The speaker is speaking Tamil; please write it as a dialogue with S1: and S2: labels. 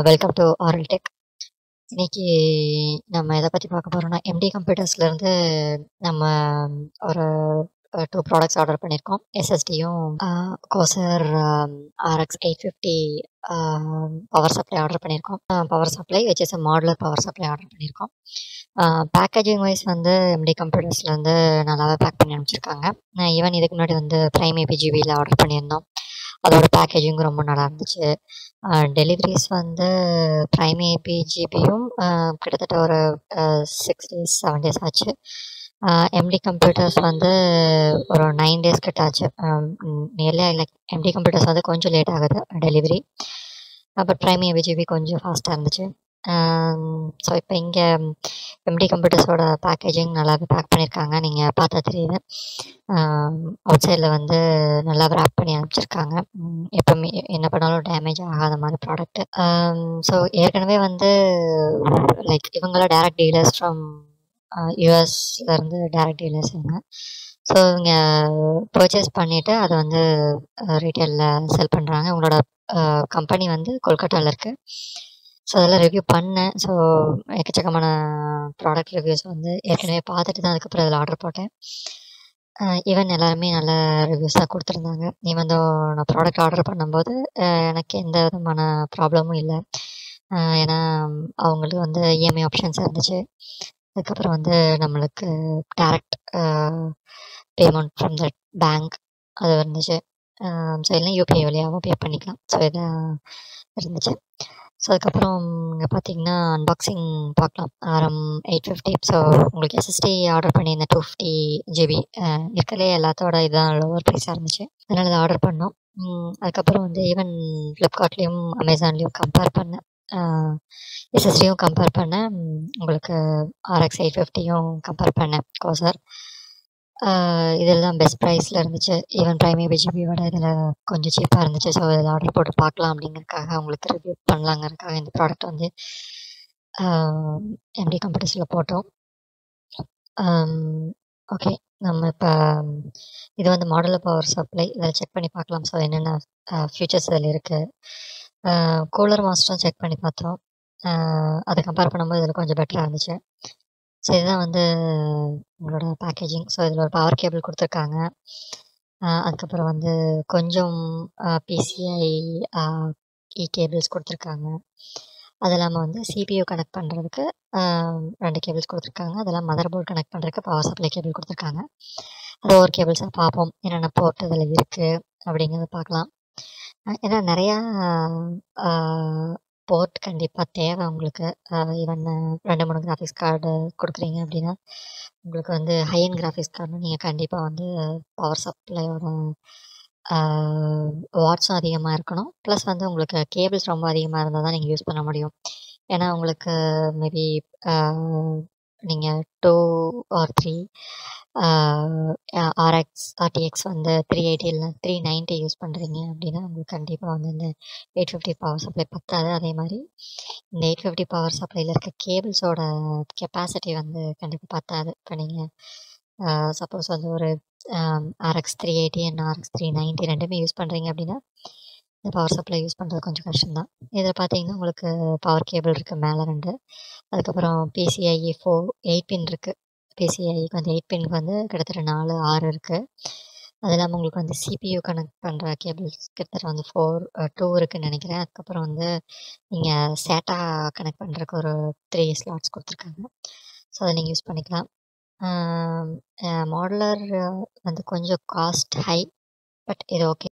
S1: வெல்கம் டு ஆரல் டெக் இன்னைக்கு நம்ம எதை பற்றி பார்க்க போகிறோம்னா எம்டி கம்ப்யூட்டர்ஸ்லேருந்து நம்ம ஒரு டூ ப்ராடக்ட்ஸ் ஆர்டர் பண்ணியிருக்கோம் எஸ்எஸ்டியும் Corsair RX eight fifty power supply order பண்ணியிருக்கோம் power supply which is modular power supply order பண்ணியிருக்கோம் பேக்கேஜிங் வைஸ் வந்து எம்டி கம்ப்யூட்டர்ஸ்லேருந்து நல்லாவே பேக் பண்ணி அனுப்பிச்சிருக்காங்க ஈவன் இதுக்கு முன்னாடி வந்து ப்ரைம் ஏபிஜிபியில் ஆர்டர் பண்ணியிருந்தோம் அதோட பேக்கேஜிங் ரொம்ப நல்லா இருந்துச்சு டெலிவரிஸ் வந்து ப்ரைம் ஏபிஜிபியும் கிட்டத்தட்ட ஒரு சிக்ஸ் டேஸ் செவன் டேஸ் ஆச்சு எம்டி கம்ப்யூட்டர்ஸ் வந்து ஒரு நைன் டேஸ் கிட்ட ஆச்சு நியர்லி லைக் எம்டி கம்ப்யூட்டர்ஸ் வந்து கொஞ்சம் லேட் ஆகுது டெலிவரி பட் ப்ரைம் ஏபிஜிபி கொஞ்சம் ஃபாஸ்ட்டாக இருந்துச்சு ஸோ இப்போ இங்கே எம்டி கம்ப்யூட்டர்ஸோட பேக்கேஜிங் நல்லாவே பேக் பண்ணியிருக்காங்க நீங்கள் பார்த்தா தெரியுது அவுட் சைடில் வந்து நல்லா ரேப் பண்ணி அனுப்பிச்சிருக்காங்க எப்போவுமே என்ன பண்ணாலும் டேமேஜ் ஆகாத மாதிரி ப்ராடக்ட்டு ஸோ ஏற்கனவே வந்து லைக் இவங்களாம் டேரக்ட் டீலர்ஸ் ஃப்ரம் யூஎஸ்லேருந்து டேரக்ட் டீலர்ஸ் இவங்க ஸோ இவங்க பர்ச்சேஸ் பண்ணிவிட்டு அதை வந்து ரீட்டெயிலில் செல் பண்ணுறாங்க இவங்களோட கம்பெனி வந்து கொல்கட்டாவில் இருக்குது ஸோ அதெல்லாம் ரிவ்யூ பண்ணேன் ஸோ எக்கச்சக்கமான ப்ராடக்ட் ரிவ்யூஸ் வந்து ஏற்கனவே பார்த்துட்டு தான் அதுக்கப்புறம் அதில் ஆர்டர் போட்டேன் ஈவன் எல்லாருமே நல்ல ரிவ்யூஸ் தான் கொடுத்துருந்தாங்க ஈவன் தோ நான் ப்ராடக்ட் ஆர்டர் பண்ணும்போது எனக்கு எந்த விதமான ப்ராப்ளமும் இல்லை ஏன்னா அவங்களுக்கு வந்து இஎம்ஐ ஆப்ஷன்ஸ் இருந்துச்சு அதுக்கப்புறம் வந்து நம்மளுக்கு direct payment from the bank அது இருந்துச்சு ஸோ எல்லாம் யூபிஐ வழியாகவும் பே பண்ணிக்கலாம் ஸோ இதான் இருந்துச்சு ஸோ அதுக்கப்புறம் இங்கே பார்த்தீங்கன்னா அன்பாக்சிங் பார்க்கலாம் ஆரம் எயிட் ஃபிஃப்டி ஸோ உங்களுக்கு எஸ்எஸ்டி ஆர்டர் பண்ணியிருந்தேன் டூ ஃபிஃப்டி ஜிபி இருக்கலே எல்லாத்தோட இதுதான் லோவர் ப்ரைஸாக இருந்துச்சு அதனால் இதை ஆர்டர் பண்ணோம் அதுக்கப்புறம் வந்து ஈவன் ஃப்ளிப்கார்ட்லேயும் அமேசான்லேயும் கம்பேர் பண்ணேன் எஸ்எஸ்டியும் கம்பேர் பண்ணேன் உங்களுக்கு ஆர்எக்ஸ் எயிட் ஃபிஃப்டியும் கம்பேர் பண்ணேன் கோசர் இதில் தான் பெஸ்ட் ப்ரைஸில் இருந்துச்சு ஈவன் ப்ரைம் ஏபிஜிபி விட இதில் கொஞ்சம் சீப்பாக இருந்துச்சு ஸோ இதில் ஆர்டர் போட்டு பார்க்கலாம் அப்படிங்கிறதுக்காக உங்களுக்கு ரிவ்யூ பண்ணலாங்கிறதுக்காக இந்த ப்ராடக்ட் வந்து எம்டி கம்ப்யூட்டர்ஸில் போட்டோம் ஓகே நம்ம இப்போ இது வந்து மாடலர் பவர் சப்ளை இதில் செக் பண்ணி பார்க்கலாம் ஸோ என்னென்ன ஃபியூச்சர்ஸ் இதில் இருக்குது கூலர் மாஸ்டரும் செக் பண்ணி பார்த்தோம் அதை கம்பேர் பண்ணும்போது இதில் கொஞ்சம் பெட்டராக இருந்துச்சு ஸோ இதுதான் வந்து உங்களோட பேக்கேஜிங் ஸோ இதில் ஒரு பவர் கேபிள் கொடுத்துருக்காங்க அதுக்கப்புறம் வந்து கொஞ்சம் பிசிஐ இ கேபிள்ஸ் கொடுத்துருக்காங்க அது இல்லாமல் வந்து சிபியூ கனெக்ட் பண்ணுறதுக்கு ரெண்டு கேபிள்ஸ் கொடுத்துருக்காங்க அதெல்லாம் மதர் போர்டு கனெக்ட் பண்ணுறதுக்கு பவர் சப்ளை கேபிள் கொடுத்துருக்காங்க அது ஒரு கேபிள்ஸாக பார்ப்போம் என்னென்ன போர்ட் இதில் இருக்குது அப்படிங்கிறத பார்க்கலாம் ஏன்னா நிறையா போர்ட் கண்டிப்பாக தேவை உங்களுக்கு ஈவன் ரெண்டு மூணு கிராஃபிக்ஸ் கார்டு கொடுக்குறீங்க அப்படின்னா உங்களுக்கு வந்து ஹையன் கிராஃபிக்ஸ் கார்டுனா நீங்கள் கண்டிப்பாக வந்து பவர் சப்ளையோட வாட்ஸும் அதிகமாக இருக்கணும் ப்ளஸ் வந்து உங்களுக்கு கேபிள்ஸ் ரொம்ப அதிகமாக இருந்தால் தான் நீங்கள் யூஸ் பண்ண முடியும் ஏன்னா உங்களுக்கு மேபி நீங்கள் two or three RX RTX வந்து த்ரீ எயிட்டி இல்லை த்ரீ நைன்ட்டி யூஸ் பண்ணுறீங்க அப்படின்னா உங்களுக்கு கண்டிப்பாக வந்து இந்த எயிட் ஃபிஃப்டி பவர் சப்ளை பத்தாது அதே மாதிரி இந்த எயிட் ஃபிஃப்டி பவர் சப்ளையில் இருக்க கேபிள்ஸோட கெப்பாசிட்டி வந்து கண்டிப்பாக பத்தாது இப்போ நீங்கள் சப்போஸ் வந்து ஒரு RX three eighty and RX three ninety ரெண்டுமே யூஸ் பண்ணுறீங்க அப்படின்னா இந்த பவர் சப்ளை யூஸ் பண்ணுறது கொஞ்சம் கஷ்டம்தான் இதில் பார்த்தீங்கன்னா உங்களுக்கு பவர் கேபிள் இருக்குது மேலே ரெண்டு அதுக்கப்புறம் பிசிஐஇ ஃபோர் எயிட் பின் இருக்குது பிசிஐக்கு வந்து எயிட் பின்க்கு வந்து கிட்டத்தட்ட நாலு ஆறு இருக்குது அது இல்லாமல் உங்களுக்கு வந்து சிபியூ கனெக்ட் பண்ணுற கேபிள்ஸ் கிட்டத்தட்ட வந்து ஃபோர் டூ இருக்குதுன்னு நினைக்கிறேன் அதுக்கப்புறம் வந்து நீங்கள் சேட்டா கனெக்ட் பண்ணுறதுக்கு ஒரு த்ரீ ஸ்லாட்ஸ் கொடுத்துருக்காங்க ஸோ அதை நீங்கள் யூஸ் பண்ணிக்கலாம் மாடலர் வந்து கொஞ்சம் காஸ்ட் ஹை பட் இது ஓகே